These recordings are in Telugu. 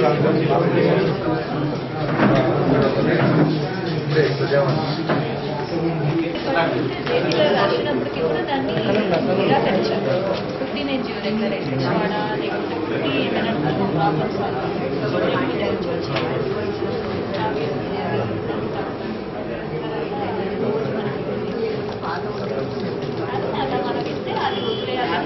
రెగ్యులర్ రాసినప్పటికీ కూడా దాన్ని నిరాకరించారు ఫిఫ్టీన్ ఏజ్ రెగ్యులరైజేషన్ వాడ లేకపోతే ఫిఫ్టీ ఏదైనా ప్రాబ్లమ్స్ అలా మనం ఇస్తే అది వదిలేయాలని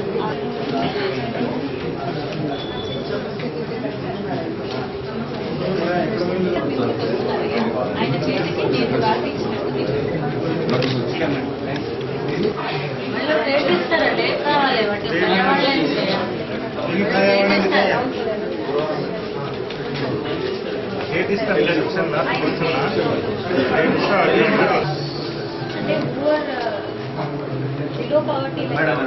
చెప్పారు ఆయన చేతికి నేను రాసి ఇచ్చినట్టు తీసుకున్నాను. మళ్ళీ రేట్ ఇస్తారా రేట్ కావాలి వాటి పర్యావరణం చేయాలి. రేట్ ఇస్తారా? అంటే పూర్ బిలో పవర్టీ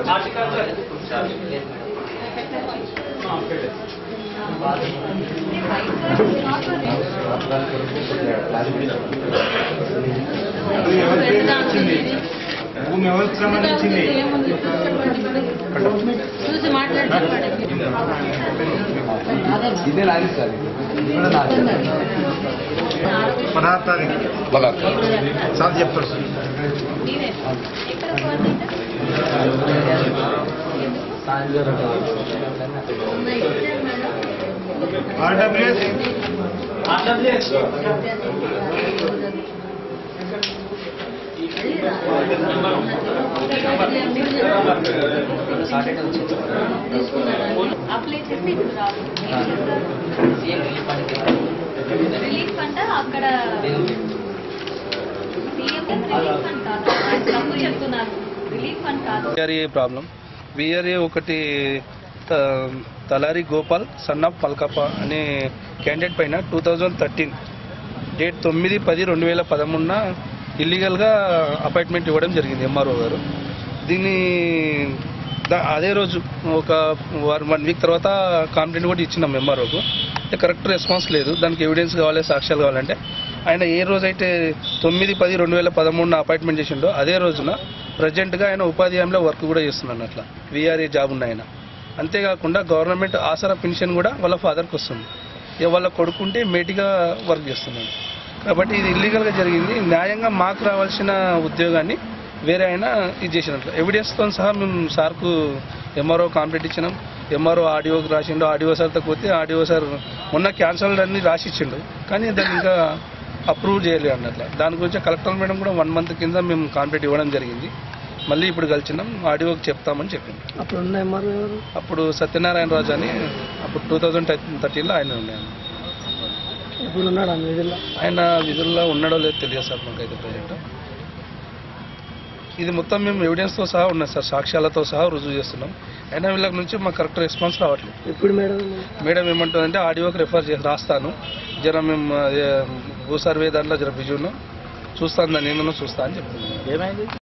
భూమి ఎవరికి సంబంధించింది చూసి మాట్లాడుతున్నాడు ఇదే నాది సార్ ఇది కూడా నాది పదహారు తారీఖు సార్ చెప్తారు సార్ నీవే ఎక్కడ కోఆర్డినేటర్ ఆర్డబ్ల్యూఎస్ అప్లై చేసి ఇప్పుడు రావు రిలీఫ్ అంటే అక్కడ సీఎం రిలీఫ్ ఫండ్ కాదు ఆయన తప్పు చెప్తున్నారు రిలీఫ్ ఫండ్ కాదు విఆర్ఏ ప్రాబ్లం విఆర్ఏ ఒకటి త- తలారి గోపాల్ సన్ ఆఫ్ పల్కప్ప అనే క్యాండిడేట్ పైన టూ థౌజండ్ థర్టీన్ డేట్ తొమ్మిది పది రెండు వేల పదమూడున ఇల్లీగల్గా అపాయింట్మెంట్ ఇవ్వడం జరిగింది ఎంఆర్ఓ గారు దీన్ని దా- అదే రోజు ఒక వన్ వీక్ తర్వాత కంప్లైంట్ కూడా ఇచ్చినాం ఎంఆర్ఓకు కరెక్ట్ రెస్పాన్స్ లేదు దానికి ఎవిడెన్స్ కావాలి సాక్ష్యాలు కావాలంటే ఆయన ఏ రోజైతే తొమ్మిది పది రెండు వేల పదమూడున అపాయింట్మెంట్ చేసిండో అదే రోజున ప్రజెంట్గా ఆయన ఉపాధి హామీలో వర్క్ కూడా చేస్తున్నాడు అట్లా విఆర్ఏ జాబ్ ఉన్న ఆయన అంతేకాకుండా గవర్నమెంట్ ఆసరా పెన్షన్ కూడా వాళ్ళ ఫాదర్కి వస్తుంది ఇక వాళ్ళ కొడుకుంటే మేటిగా వర్క్ చేస్తున్నాడు కాబట్టి ఇది ఇల్లీగల్గా జరిగింది న్యాయంగా మాకు రావాల్సిన ఉద్యోగాన్ని వేరే ఆయన ఇది చేసినట్లు ఎవిడెన్స్తో సహా మేము సార్కు ఎంఆర్ఓ కాంప్లీట్ ఇచ్చినాం ఎంఆర్ఓ ఆడియోకి రాసిండు ఆడియో సార్తో పోతే ఆడియో సార్ మొన్న క్యాన్సల్ అన్ని రాసి ఇచ్చిండు కానీ దాన్ని ఇంకా అప్రూవ్ చేయలేదు అన్నట్ల దాని గురించి కలెక్టర్ మేడం కూడా వన్ మంత్ కింద మేము కాంప్లీట్ ఇవ్వడం జరిగింది మళ్ళీ ఇప్పుడు కలిసినాం ఆడియోకి చెప్తామని చెప్పింది అప్పుడు ఉన్న ఎంఆర్ఓ ఎవరు అప్పుడు సత్యనారాయణ రాజు అని అప్పుడు టూ థౌజండ్ థర్టీన్లో ఆయన ఉండే ఇప్పుడు ఉన్నాడు ఆ వీధిలో ఆయన విధుల్లో ఉన్నాడో లేదో తెలియదు సార్ మాకైతే ప్రజెంట్ ఇది మొత్తం మేము ఎవిడెన్స్తో సహా ఉన్నాయి సార్ సాక్ష్యాలతో సహా రుజువు చేస్తున్నాం అయినా వీళ్ళకి నుంచి మాకు కరెక్ట్ రెస్పాన్స్ రావట్లేదు ఎప్పుడు మేడం మేడం ఏమంటుందంటే ఆడియోకి రెఫర్ చేసి రాస్తాను జర మేము అదే భూ సర్వే దాంట్లో జర బిజీ ఉన్నాం చూస్తాను దాన్ని నేను చూస్తా అని చెప్తున్నాను ఏమైంది